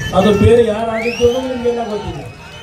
ಅದು ಬೇರೆ ಯಾರಾಗಿದ್ದು ಅನ್ನೋದು ನಿಮಗೆಲ್ಲ ಗೊತ್ತಿದೆ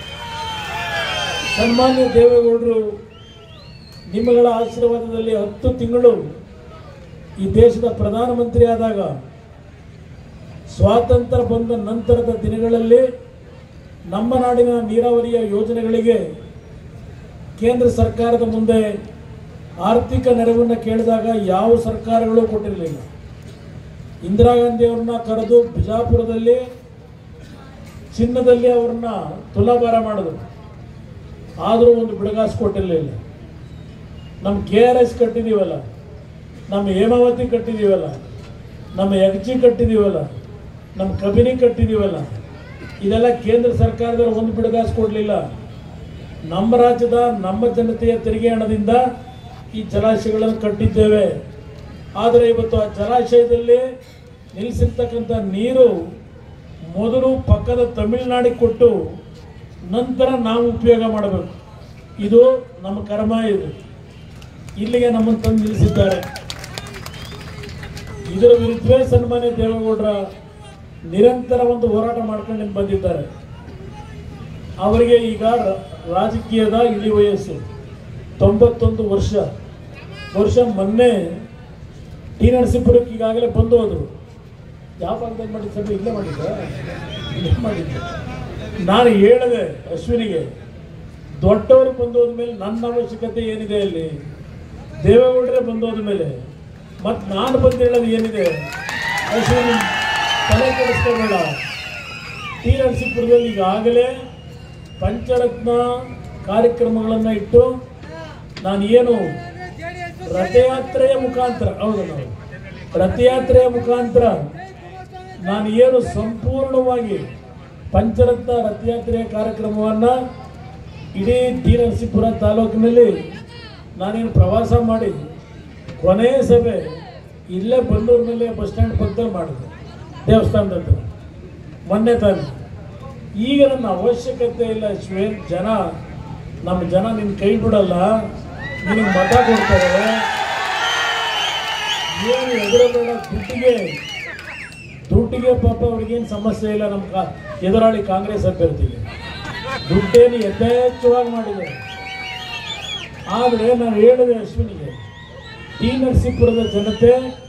ಸನ್ಮಾನ್ಯ ದೇವೇಗೌಡರು ನಿಮ್ಮಗಳ ಆಶೀರ್ವಾದದಲ್ಲಿ ಹತ್ತು ತಿಂಗಳು ಈ ದೇಶದ ಪ್ರಧಾನಮಂತ್ರಿ ಆದಾಗ ಸ್ವಾತಂತ್ರ್ಯ ಬಂದ ನಂತರದ ದಿನಗಳಲ್ಲಿ ನಮ್ಮ ನಾಡಿನ ನೀರಾವರಿಯ ಯೋಜನೆಗಳಿಗೆ ಕೇಂದ್ರ ಸರ್ಕಾರದ ಮುಂದೆ ಆರ್ಥಿಕ ನೆರವನ್ನು ಕೇಳಿದಾಗ ಯಾವ ಸರ್ಕಾರಗಳು ಕೊಟ್ಟಿರಲಿಲ್ಲ ಇಂದಿರಾ ಗಾಂಧಿ ಅವ್ರನ್ನ ಕರೆದು ಬಿಜಾಪುರದಲ್ಲಿ ಚಿನ್ನದಲ್ಲಿ ಅವ್ರನ್ನ ತುಲಾಭಾರ ಮಾಡಿದ್ರು ಆದರೂ ಒಂದು ಬಿಡಗಾಸು ಕೊಟ್ಟಿರಲಿಲ್ಲ ನಮ್ಮ ಕೆ ಆರ್ ಎಸ್ ಕಟ್ಟಿದ್ದೀವಲ್ಲ ನಮ್ಮ ಹೇಮಾವತಿ ಕಟ್ಟಿದ್ದೀವಲ್ಲ ನಮ್ಮ ಯಗ್ಜಿ ಕಟ್ಟಿದ್ದೀವಲ್ಲ ನಮ್ಮ ಕಬಿನಿ ಕಟ್ಟಿದ್ದೀವಲ್ಲ ಇದೆಲ್ಲ ಕೇಂದ್ರ ಸರ್ಕಾರದವರು ಒಂದು ಬಿಡಗಾಸು ಕೊಡಲಿಲ್ಲ ನಮ್ಮ ರಾಜ್ಯದ ನಮ್ಮ ಜನತೆಯ ತೆರಿಗೆ ಹಣದಿಂದ ಈ ಜಲಾಶಯಗಳನ್ನು ಕಟ್ಟಿದ್ದೇವೆ ಆದರೆ ಇವತ್ತು ಆ ಜಲಾಶಯದಲ್ಲಿ ನಿಲ್ಲಿಸಿರ್ತಕ್ಕಂಥ ನೀರು ಮೊದಲು ಪಕ್ಕದ ತಮಿಳುನಾಡಿಗೆ ಕೊಟ್ಟು ನಂತರ ನಾವು ಉಪಯೋಗ ಮಾಡಬೇಕು ಇದು ನಮ್ಮ ಕರ್ಮ ಇದು ಇಲ್ಲಿಗೆ ನಮ್ಮನ್ನು ತಂದು ನಿಲ್ಲಿಸಿದ್ದಾರೆ ಇದರ ವಿರುದ್ಧವೇ ಸನ್ಮಾನ್ಯ ದೇವೇಗೌಡರ ನಿರಂತರ ಒಂದು ಹೋರಾಟ ಮಾಡ್ಕೊಂಡು ಬಂದಿದ್ದಾರೆ ಅವರಿಗೆ ಈಗ ರ- ರಾಜಕೀಯದ ಇಳಿ ವಯಸ್ಸು ತೊಂಬತ್ತೊಂದು ವರ್ಷ ವರ್ಷ ಮೊನ್ನೆ ಟಿ ನರಸೀಪುರಕ್ಕೆ ಈಗಾಗಲೇ ಬಂದು ಹೋದರು ಯಾವ ಭಾಗದಲ್ಲಿ ಮಾಡಿದ್ದು ಸಭೆ ಇಲ್ಲೇ ಮಾಡಿದ್ದ ಇಲ್ಲೇ ಮಾಡಿದ್ದೆ ನಾನು ಹೇಳಿದೆ ಅಶ್ವಿನಿಗೆ ದೊಡ್ಡವರು ಬಂದು ಹೋದ್ಮೇಲೆ ನನ್ನ ಅವಶ್ಯಕತೆ ಏನಿದೆ ಅಲ್ಲಿ ದೇವೇಗೌಡರೇ ಬಂದು ಹೋದ್ಮೇಲೆ ಮತ್ತು ನಾನು ಬಂದು ಹೇಳೋದು ಏನಿದೆ ಅಶ್ವಿನಿ ತಲೆ ಕೆಡಿಸ್ಕೋಬೇಡ ಟಿ ನರಸೀಪುರದಲ್ಲಿ ಈಗಾಗಲೇ ಪಂಚರತ್ನ ಕಾರ್ಯಕ್ರಮಗಳನ್ನು ಇಟ್ಟು ನಾನು ಏನು ರಥಯಾತ್ರೆಯ ಮುಖಾಂತರ ಹೌದು ನಾವು ರಥಯಾತ್ರೆಯ ಮುಖಾಂತರ ನಾನು ಏನು ಸಂಪೂರ್ಣವಾಗಿ ಪಂಚರತ್ನ ರಥಯಾತ್ರೆಯ ಕಾರ್ಯಕ್ರಮವನ್ನು ಇಡೀ ಟಿ ನರಸೀಪುರ ತಾಲೂಕಿನಲ್ಲಿ ನಾನೇನು ಪ್ರವಾಸ ಮಾಡಿ ಕೊನೆಯ ಸಭೆ ಇಲ್ಲೇ ಬನ್ನೂರಿನಲ್ಲಿ ಬಸ್ ಸ್ಟ್ಯಾಂಡ್ ಪಕ್ಕದಲ್ಲಿ ಮಾಡಿದೆ ದೇವಸ್ಥಾನದ ಹತ್ರ ಮೊನ್ನೆ ತಾನೆ ಈಗ ನನ್ನ ಅವಶ್ಯಕತೆ ಇಲ್ಲ ಶ್ವೇನ್ ಜನ ನಮ್ಮ ಜನ ನಿನ್ನ ಕೈ ಬಿಡಲ್ಲ ನಿನಗೆ ಮತ ಕೊಡ್ತಾರೆ ಏನು ಎದುರಬೇಡ ದುಡ್ಡಿಗೆ ದುಡ್ಡಿಗೆ ಪಾಪ ಅವ್ರಿಗೇನು ಸಮಸ್ಯೆ ಇಲ್ಲ ನಮ್ಮ ಕಾ ಎದುರಾಳಿ ಕಾಂಗ್ರೆಸ್ ಅಭ್ಯರ್ಥಿಗೆ ದುಡ್ಡೇನು ಯಥೇಚ್ಛವಾಗಿ ಮಾಡಿದೆ ಆದರೆ ನಾನು ಹೇಳಿದೆ ಅಶ್ವಿನಿಗೆ ಟಿ ನರಸೀಪುರದ ಜನತೆ